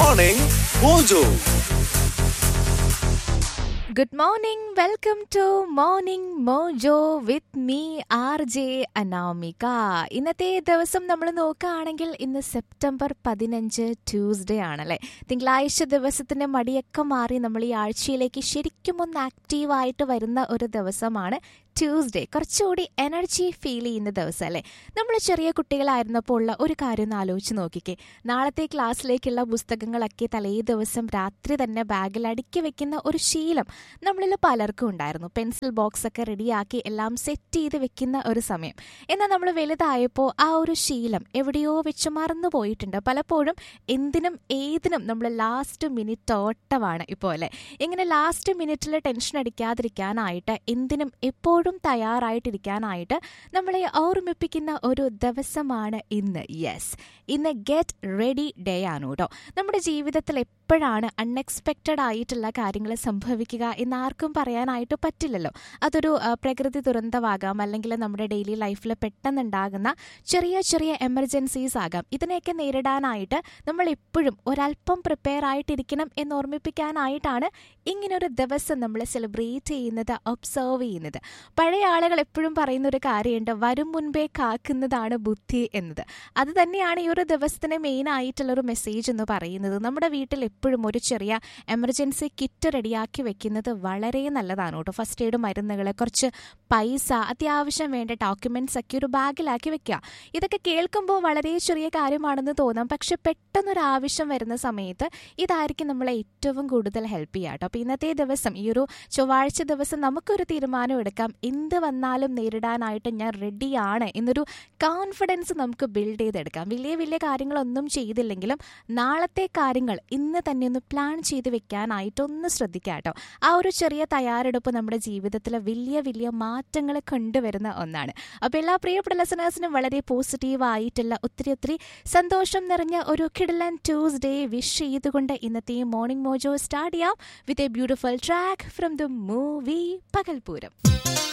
Morning Mojo. Good morning welcome to morning mojo with me R J Anamika ഇന്നത്തെ ദിവസം നമ്മൾ നോക്കുകയാണെങ്കിൽ ഇന്ന് സെപ്റ്റംബർ പതിനഞ്ച് ട്യൂസ്ഡേ ആണല്ലേ തിങ്കളാഴ്ച ദിവസത്തിന്റെ മടിയൊക്കെ മാറി നമ്മൾ ഈ ആഴ്ചയിലേക്ക് ശരിക്കും ഒന്ന് ആക്റ്റീവായിട്ട് വരുന്ന ഒരു ദിവസമാണ് ട്യൂസ്ഡേ കുറച്ചുകൂടി എനർജി ഫീൽ ചെയ്യുന്ന ദിവസം അല്ലേ നമ്മൾ ചെറിയ കുട്ടികളായിരുന്നപ്പോൾ ഉള്ള ഒരു കാര്യം ഒന്ന് ആലോചിച്ച് നോക്കിക്കേ നാളത്തെ ക്ലാസ്സിലേക്കുള്ള പുസ്തകങ്ങളൊക്കെ തലേ ദിവസം രാത്രി തന്നെ ബാഗിൽ അടുക്കി വെക്കുന്ന ഒരു ശീലം നമ്മളിൽ പലർക്കും ഉണ്ടായിരുന്നു പെൻസിൽ ബോക്സ് ഒക്കെ റെഡിയാക്കി എല്ലാം സെറ്റ് ചെയ്ത് വെക്കുന്ന ഒരു സമയം എന്നാൽ നമ്മൾ വലുതായപ്പോൾ ആ ഒരു ശീലം എവിടെയോ വെച്ച് മറന്നു പോയിട്ടുണ്ട് പലപ്പോഴും എന്തിനും ഏതിനും നമ്മൾ ലാസ്റ്റ് മിനിറ്റ് ഓട്ടമാണ് ഇപ്പോൾ അല്ലേ ഇങ്ങനെ ലാസ്റ്റ് മിനിറ്റിൽ ടെൻഷൻ അടിക്കാതിരിക്കാനായിട്ട് എന്തിനും എപ്പോഴും തയ്യാറായിട്ടിരിക്കാനായിട്ട് നമ്മളെ ഓർമ്മിപ്പിക്കുന്ന ഒരു ദിവസമാണ് ഇന്ന് യെസ് ഇന്ന് ഗെറ്റ് റെഡി ഡേ ആണ് കേട്ടോ നമ്മുടെ ജീവിതത്തിൽ എപ്പോഴാണ് അൺഎക്സ്പെക്റ്റഡ് ആയിട്ടുള്ള കാര്യങ്ങൾ സംഭവിക്കുക എന്ന് ആർക്കും പറയാനായിട്ട് പറ്റില്ലല്ലോ അതൊരു ആ, പ്രകൃതി ദുരന്തമാകാം അല്ലെങ്കിൽ നമ്മുടെ ഡെയിലി ലൈഫിൽ പെട്ടെന്നുണ്ടാകുന്ന ചെറിയ ചെറിയ എമർജൻസീസ് ആകാം ഇതിനെയൊക്കെ നേരിടാനായിട്ട് നമ്മൾ എപ്പോഴും ഒരല്പം പ്രിപ്പയർ ആയിട്ടിരിക്കണം എന്ന് ഓർമ്മിപ്പിക്കാനായിട്ടാണ് ഇങ്ങനൊരു ദിവസം നമ്മൾ സെലിബ്രേറ്റ് ചെയ്യുന്നത് ഒബ്സർവ് ചെയ്യുന്നത് പഴയ ആളുകൾ എപ്പോഴും പറയുന്ന ഒരു കാര്യമുണ്ട് വരും മുൻപേ കാക്കുന്നതാണ് ബുദ്ധി എന്നത് അത് തന്നെയാണ് ഈ ഒരു ദിവസത്തിന് മെയിൻ ആയിട്ടുള്ള ഒരു മെസ്സേജ് എന്ന് പറയുന്നത് നമ്മുടെ വീട്ടിൽ എപ്പോഴും ഒരു ചെറിയ എമർജൻസി കിറ്റ് റെഡിയാക്കി വെക്കുന്നത് വളരെ നല്ലതാണ് കേട്ടോ ഫസ്റ്റ് എയ്ഡ് മരുന്നുകൾ കുറച്ച് പൈസ അത്യാവശ്യം വേണ്ട ഡോക്യുമെന്റ്സ് ഒക്കെ ഒരു ബാഗിലാക്കി വെക്കുക ഇതൊക്കെ കേൾക്കുമ്പോൾ വളരെ ചെറിയ കാര്യമാണെന്ന് തോന്നാം പക്ഷെ പെട്ടെന്നൊരു ആവശ്യം വരുന്ന സമയത്ത് ഇതായിരിക്കും നമ്മളെ ഏറ്റവും കൂടുതൽ ഹെൽപ്പ് ചെയ്യുക കേട്ടോ അപ്പോൾ ഇന്നത്തെ ദിവസം ഈ ഒരു ചൊവ്വാഴ്ച ദിവസം നമുക്കൊരു തീരുമാനം എടുക്കാം എന്ത് വന്നാലും നേരിടാനായിട്ട് ഞാൻ റെഡിയാണ് എന്നൊരു കോൺഫിഡൻസ് നമുക്ക് ബിൽഡ് ചെയ്തെടുക്കാം വലിയ വലിയ കാര്യങ്ങളൊന്നും ചെയ്തില്ലെങ്കിലും നാളത്തെ കാര്യങ്ങൾ ഇന്ന് തന്നെ ഒന്ന് പ്ലാൻ ചെയ്ത് വെക്കാനായിട്ട് ഒന്ന് ശ്രദ്ധിക്കാം കേട്ടോ ആ ഒരു ചെറിയ തയ്യാറെടുപ്പ് നമ്മുടെ ജീവിതത്തിൽ വലിയ വലിയ മാറ്റങ്ങൾ കൊണ്ടുവരുന്ന ഒന്നാണ് അപ്പോൾ എല്ലാ പ്രിയപ്പെട്ട ലെസണേഴ്സിനും വളരെ പോസിറ്റീവ് ആയിട്ടുള്ള ഒത്തിരി ഒത്തിരി സന്തോഷം നിറഞ്ഞ ഒരു കിഡലൻ ട്യൂസ്ഡേ വിഷ് ചെയ്തുകൊണ്ട് ഇന്നത്തെ മോർണിംഗ് മോജോ സ്റ്റാർട്ട് ചെയ്യാം with a beautiful track from the movie പകൽപൂരം